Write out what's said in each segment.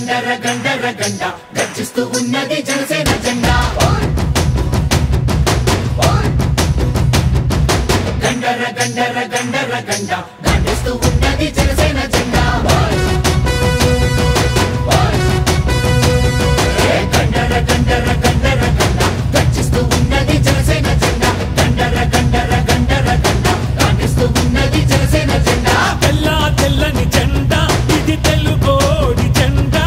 గండర గండర గండ గర్జిస్తూ ఉన్నది జనసేన జెండా గండర గండర గండర గండ గర్జిస్తూ ఉన్నది జనసేన జెండా ఏ గండర గండర గండర గండ గర్జిస్తూ ఉన్నది జనసేన జెండా గండర గండర గండర గండ గర్జిస్తూ ఉన్నది జనసేన జెండా తెల్ల తెల్లని జెండా ఇది తెలుగోడి జెండా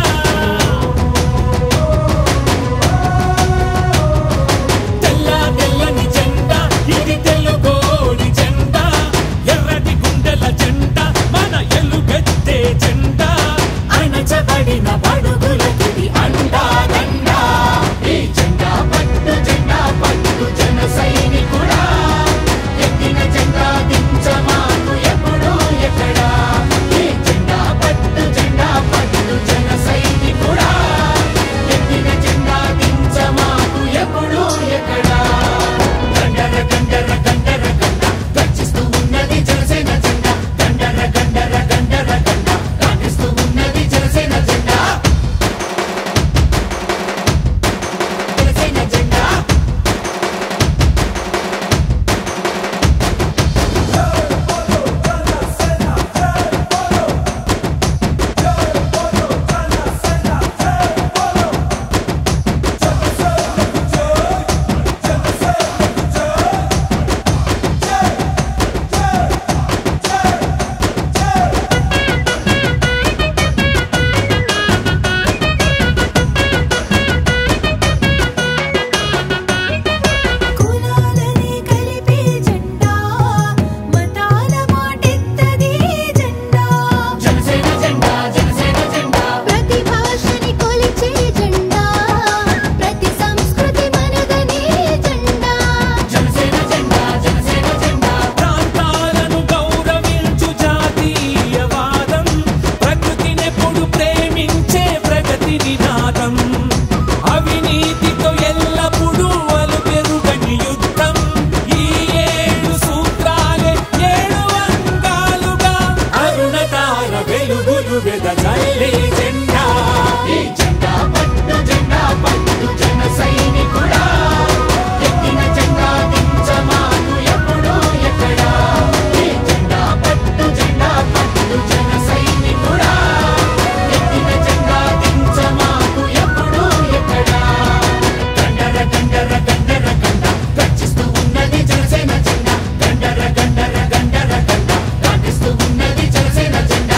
తెల్ల తెల్లని జెండా ఇది తెలుగోడి జెండా ఎర్రటి గుండెల జెండా మన ఎలుగెత్తే జెండా అణచబడిన బడుగులకి అండా దండా ఈ జెండా పట్టు జెండా పట్టు జన సైనికుడా ఎత్తిన జెండా దించమాకు ఎప్పుడు ఎక్కడా ఈ జెండా పట్టు జెండా పట్టు జన సైనికుడా ఎత్తిన జెండా దించమాకు ఎప్పుడు ఎక్కడా గండర గండర గండర గండ గర్జిస్తూ ఉన్నది జనసేన జెండా గండర గండర గండర గండ కాంగ్రెస్తూ ఉన్నది జనసేన జెండా జనసేన జెండా కులాలని కలిపే జెండా మతాల మాటెత్తది జెండా జనసేన జెండా జనసేన జెండా ప్రతి భాషని కొలిచే జెండా ప్రతి సంస్కృతి మనదనే జెండా జనసేన జెండా జనసేన జెండా ప్రాంతాలను గౌరవించు జాతీయవాదం ప్రకృతినెప్పుడు ప్రేమించే ప్రగతి నినాదం అవినీతితో ఎల్లప్పుడూ అలు పెరుగని యుద్ధం ఈ ఏడు సూత్రాలే ఏడు అంగాలుగా అరుణతార వెలుగులు వెదజల్లే జెండా ఈ జెండా పట్టు జెండా పట్టు జన సైనికుడా ఎత్తిన జెండా దించమాకు ఎప్పుడు ఎక్కడా ఈ జెండా పట్టు జెండా పట్టు జన సైనికుడా ఎత్తిన జెండా దించమాకు ఎప్పుడు ఎక్కడా గండర గండర గండర గండ గర్జిస్తూ ఉన్నది జనసేన జెండా గండర గండర గండర గండ కాంగ్రెస్తూ ఉన్నది జనసేన జెండా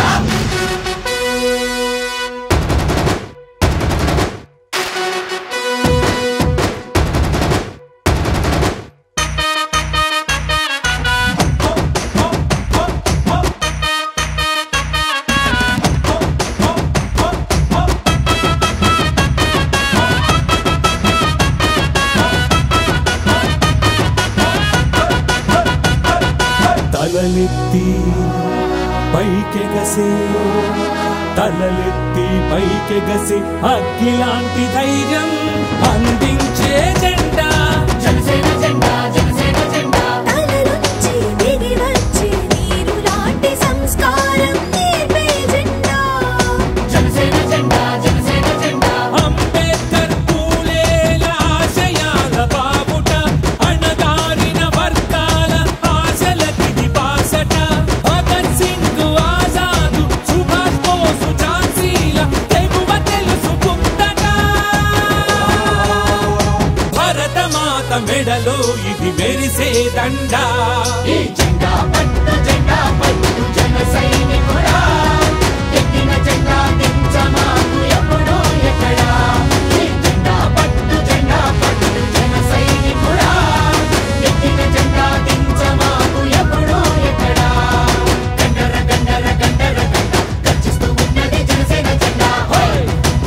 తలలెత్తి పైకెగసే తలలెత్తి పైకెగసే అగ్గిలాంటి ధైర్యం అందించే జెండా జనసేన జెండా జనసేన జెండా తలలుంచి దిగి వచ్చే నీరు లాంటి సంస్కారం నేర్పే జెండా జనసేన జెండా జనసేన జెండా అంబేద్కర్ పూలేల ఆశయాల బాబుట అణగారిన వర్గాల ఆశలకి బాసట భగత్ సింగ్ ఆజాదు సుభాష్ బోసు ఝాన్సీల తెగువ తెలుసుకుందట భరతమాత మెడలో ఇది మెరిసే దండా ఈ జెండా పట్టు జెండా పట్టు జన సైనికుడా ఎత్తిన జెండా దించమాకు ఎప్పుడు ఎక్కడా ఈ జెండా పట్టు జెండా పట్టు జన సైనికుడా ఎత్తిన జెండా దించమాకు ఎప్పుడు ఎక్కడా గండర గండర గండర గండ గర్జిస్తూ ఉన్నది జనసేన జెండా హోయ్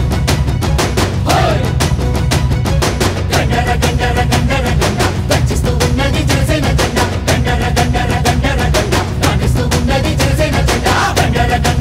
హోయ్ గండర గండర గండర గండ గర్జిస్తూ ఉన్నది జనసేన జెండా గండర గండర గండర గండ కాంగ్రెస్తూ ఉన్నది జనసేన జెండా గండర గండర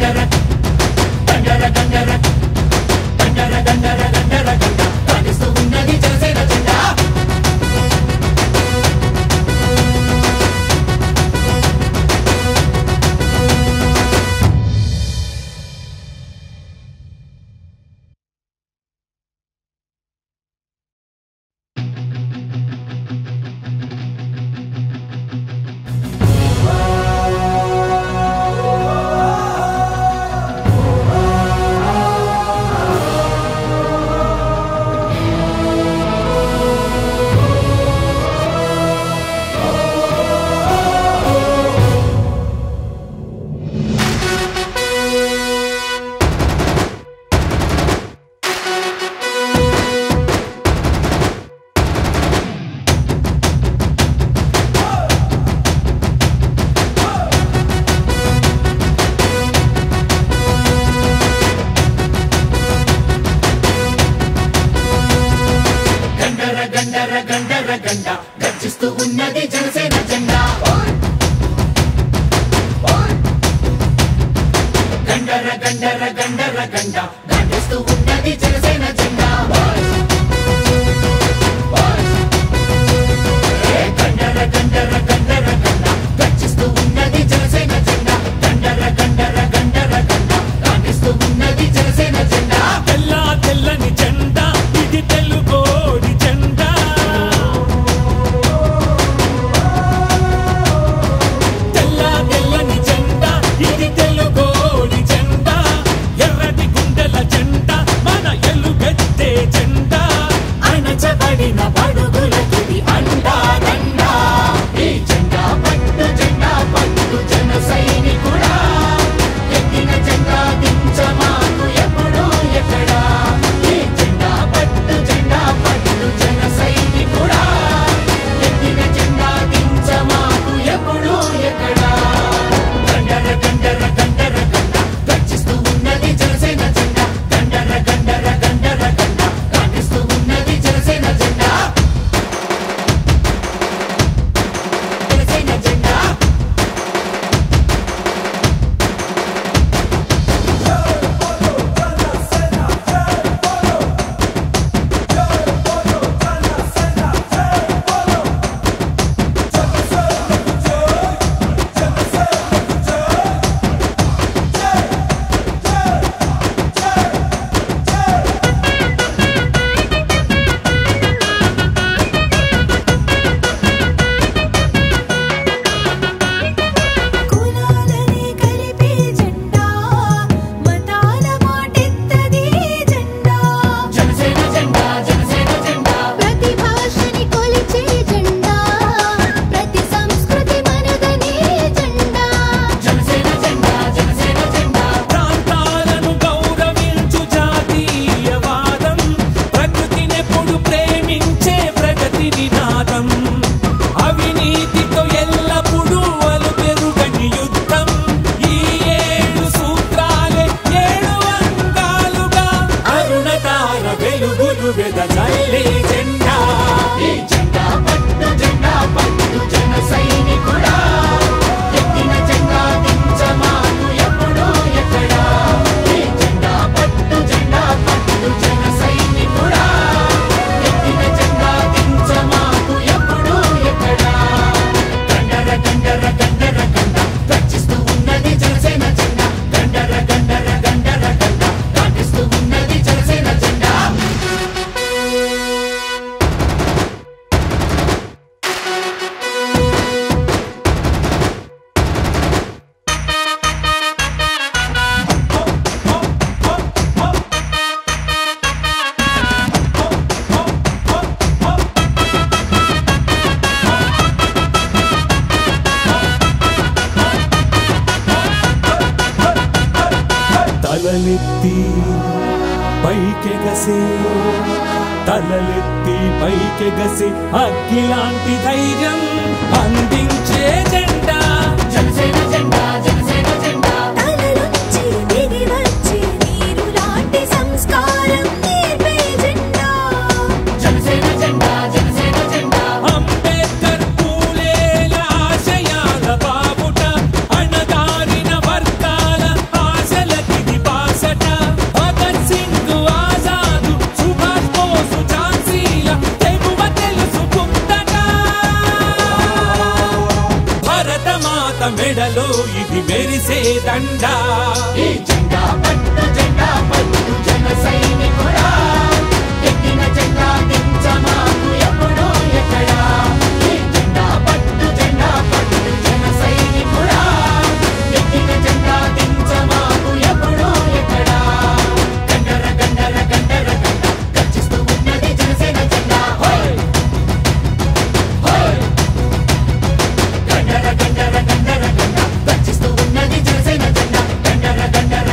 జెండా దండిస్తూ ఉన్నది జనసేన జెండా బాయ్స్ బాయ్స్ ఏ గండర గండర గండర గండ గర్జిస్తూ ఉన్నది జనసేన జెండా గండర గండర గండర గండ దండిస్తూ ఉన్నది జనసేన జెండా తెల్ల తెల్లని జెండా ఇది తెలుగోడి జెండా తెల్ల తెల్లని జెండా ఇది తెలుగోడి జెండా ఎర్రటి గుండెల జెండా మన ఎలుగెత్తే జెండా అణచబడిన బడుగులకిది అండా దండా ఈ జెండా పట్టు జెండా పట్టు జన సైనికుడా ఎత్తిన జెండా దించమాకు ఎప్పుడు ఎక్కడా ఈ జెండా పట్టు జెండా పట్టు జన సైనికుడా ఎత్తిన జెండా దించమాకు ఎప్పుడు ఎక్కడా గండర గండర గండర గండ గర్జిస్తూ ఉన్నది జనసేన జెండా గండర గండర గండర గండ దాటిస్తూ ఉన్నది జనసేన జెండా జనసేన జెండా కులాలని కలిపే జెండా మతాల మాటెత్తది జెండా జనసేన జెండా జనసేన జెండా ప్రతి భాషని కొలిచే జెండా ప్రతి సంస్కృతి మనదనే జెండా జనసేన జెండా జనసేన జెండా ప్రాంతాలను గౌరవించు జాతీయవాదం ప్రకృతినెప్పుడు ప్రేమించే ప్రగతి నినాదం అవినీతితో ఎల్లప్పుడూ అలు పెరుగని యుద్ధం ఈ ఏడు సూత్రాలే ఏడు అంగాలుగా అరుణతార వెలుగులు వెదజల్లే జెండా ఈ జెండా పట్టు జెండా పట్టు జన సైనికుడా ఎత్తిన జెండా దించమాకు ఎప్పుడు ఎక్కడా ఈ జెండా పట్టు జెండా పట్టు జన సైనికుడా ఎత్తిన జెండా దించమాకు ఎప్పుడు ఎక్కడా గండర గండర గండర గండ గర్జిస్తూ ఉన్నది జనసేన జెండా గండర గండర గండర గండ దాటిస్తూ ఉన్నది జనసేన జెండా తలలెత్తి పైకెగసే తలలెత్తి పైకెగసే అగ్గిలాంటి ధైర్యం అందించే జెండా జనసేన జెండా జనసేన జెండా తలలోంచి దిగి వచ్చే నీరు లాంటి సంస్కారం నేర్పే జెండా జనసేన జెండా జనసేన జెండా అంబేద్కర్ పూలేల ఆశయాల బాబుట అణగారిన వర్గాల ఆశలకిది బాసట భగత్ సింగ్ ఆజాదు సుభాష్ బోసు ఝాన్సీల తెగువ తెలుసుకుందట భరతమాత మెడలో ఇది మెరిసే దండా ఈ జెండా పట్టు జెండా పట్టు జన సైనికుడా ఎత్తిన జెండా దించమాకు ఎప్పుడు ఎక్కడా ఈ జెండా పట్టు జెండా పట్టు జన సైనికుడా ఎత్తిన జెండా దించమాకు ఎప్పుడు ఎక్కడా గండర గండర గండర గండ గర్జిస్తూ ఉన్నది జనసేన జెండా హోయ్ హోయ్ గండర గండర గండర గండ గర్జిస్తూ ఉన్నది జనసేన జెండా గండర గండర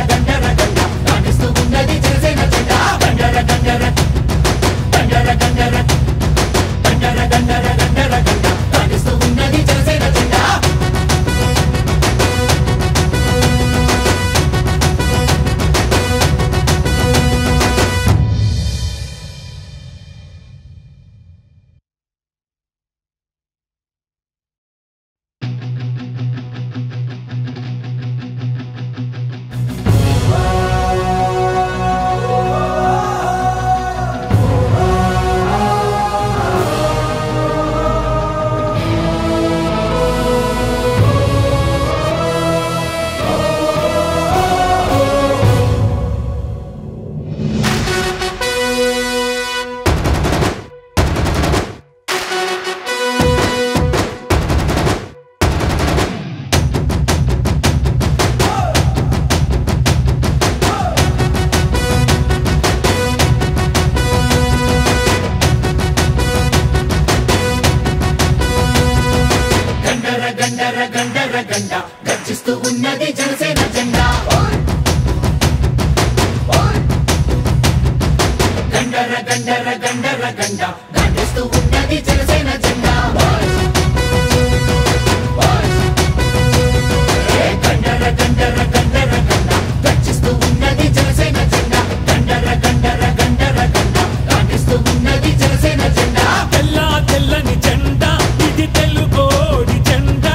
గండర గండర గండ దాటిస్తూ ఉన్నది జనసేన జెండా బాయ్స్. బాయ్స్. ఏ గండర గండర గండర గండ గర్జిస్తూ ఉన్నది జనసేన జెండా గండర గండర గండర గండ దాటిస్తూ ఉన్నది జనసేన జెండా తెల్ల తెల్లని జెండా ఇది తెలుగోడి జెండా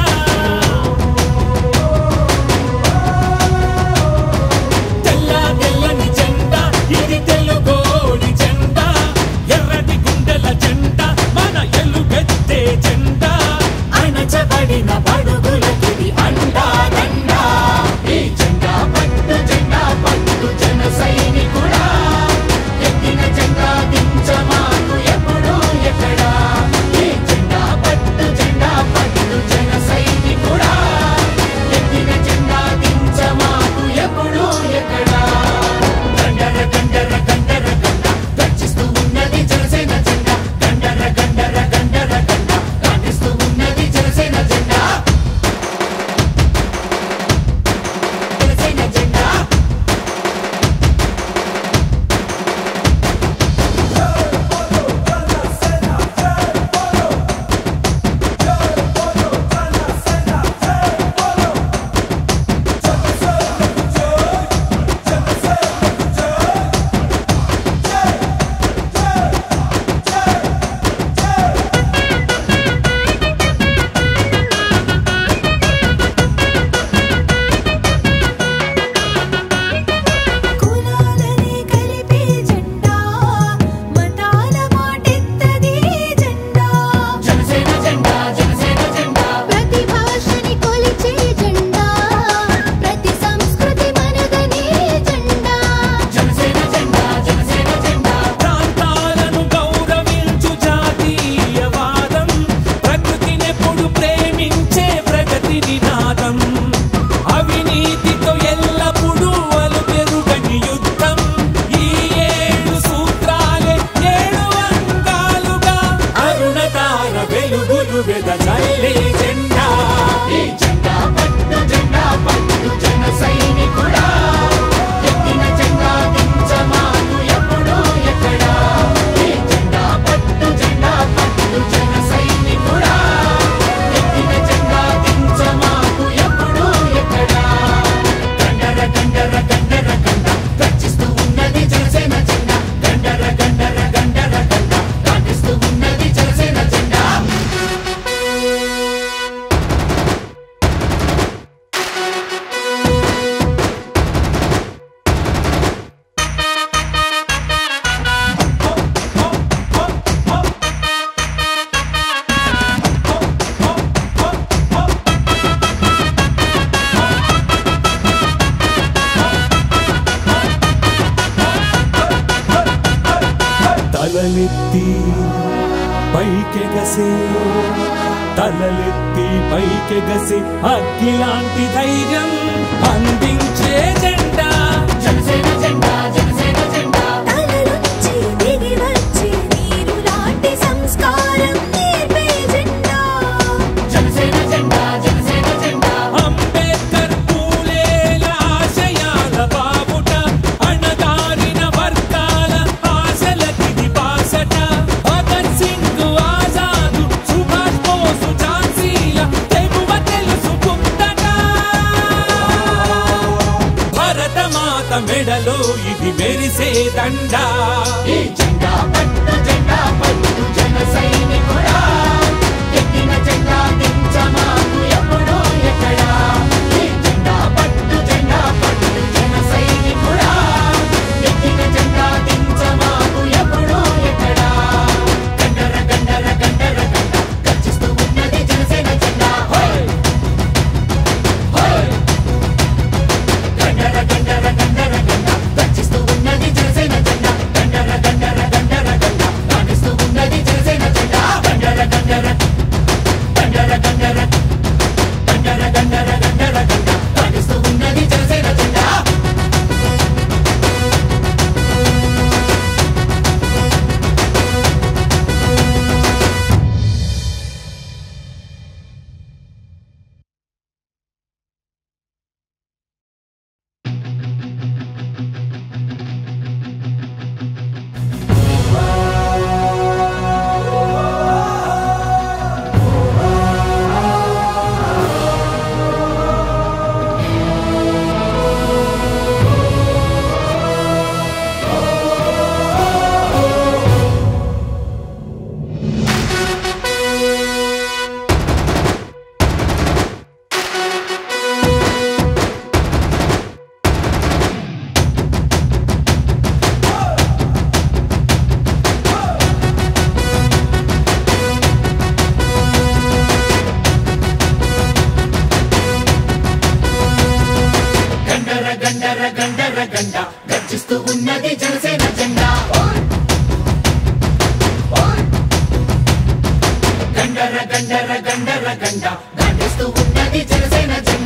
తెల్ల తెల్లని జెండా ఇది తెలుగోడి జెండా ఎర్రటి గుండెల జెండా మన ఎలుగెత్తే జెండా అణచబడిన బడుగులకిది అండా దండా ఈ జెండా పట్టు జెండా పట్టు జన సైనికుడా ఎత్తిన జెండా దించమాకు ఎప్పుడు ఎక్కడా ఈ జెండా పట్టు జెండా పట్టు జన సైనికుడా ఎత్తిన జెండా దించమాకు ఎప్పుడు ఎక్కడా గండర గండర గండర గండ గర్జిస్తూ ఉన్నది జనసేన జెండా గండర గండర గండర గండ దాటిస్తూ ఉన్నది జనసేన జెండా జనసేన జెండా కులాలని కలిపే జెండా మతాల మాటెత్తది జెండా జనసేన జెండా జనసేన జెండా ప్రతి భాషని కొలిచే జెండా ప్రతి సంస్కృతి మనదనే జెండా జనసేన జెండా జనసేన జెండా ప్రాంతాలను గౌరవించు జాతీయవాదం ప్రకృతినెప్పుడు ప్రేమించే ప్రగతి నినాదం అవినీతితో ఎల్లప్పుడూ అలుపెరుగని యుద్ధం ఈ ఏడు సూత్రాలే ఏడు అంగాలుగా అరుణతార వెలుగులు వెదజల్లే జెండా ఈ జెండా పట్టు జెండా పట్టు జన సైనికుడా ఎత్తిన జెండా దించమాకు ఎప్పుడు ఎక్కడా ఈ జెండా పట్టు జెండా పట్టు జన సైనికుడా ఎత్తిన జెండా దించమాకు ఎప్పుడు ఎక్కడా గండర గండర గండర గండ గర్జిస్తూ ఉన్నది జనసేన జెండా గండర గండర గండర గండ దాటిస్తూ ఉన్నది జనసేన జెండా తలలెత్తి పైకెగసే తలలెత్తి పైకెగసే అగ్గిలాంటి ధైర్యం అందించే జెండా జనసేన జెండా జనసేన జెండా తలలుంచి దిగి వచ్చే నీరు లాంటి సంస్కారం నేర్పే జెండా జనసేన జెండా జనసేన జెండా అంబేద్కర్ పూలేల ఆశయాల బాబుట అణగారిన వర్గాల ఆశలకిది బాసట భగత్ సింగ్ ఆజాదు సుభాష్ బోసు ఝాన్సీల తెగువ తెలుసుకుందట భరతమాత మెడలో ఇది మెరిసే దండా ఈ జెండా పట్టు జెండా పట్టు జన సైనికుడా ఎత్తిన జెండా దించమాకు ఎప్పుడు ఎక్కడా ఈ జెండా పట్టు జెండా పట్టు జన సైనికుడా ఎత్తిన జెండా దించమాకు ఎప్పుడు ఎక్కడా గండర గండర గండర గండ గర్జిస్తూ ఉన్నది జనసేన జెండా హోయ్ హోయ్ గండర గండర గండర గండ గర్జిస్తూ ఉన్నది జనసేన జెండా గండర గండర గండర గండ దాటిస్తూ ఉన్నది జనసేన జెండా గండర గండర గండర గండ గర్జిస్తూ ఉన్నది జనసేన జెండా గండర గండర గండర గండ గర్జిస్తూ ఉన్నది జనసేన జెండా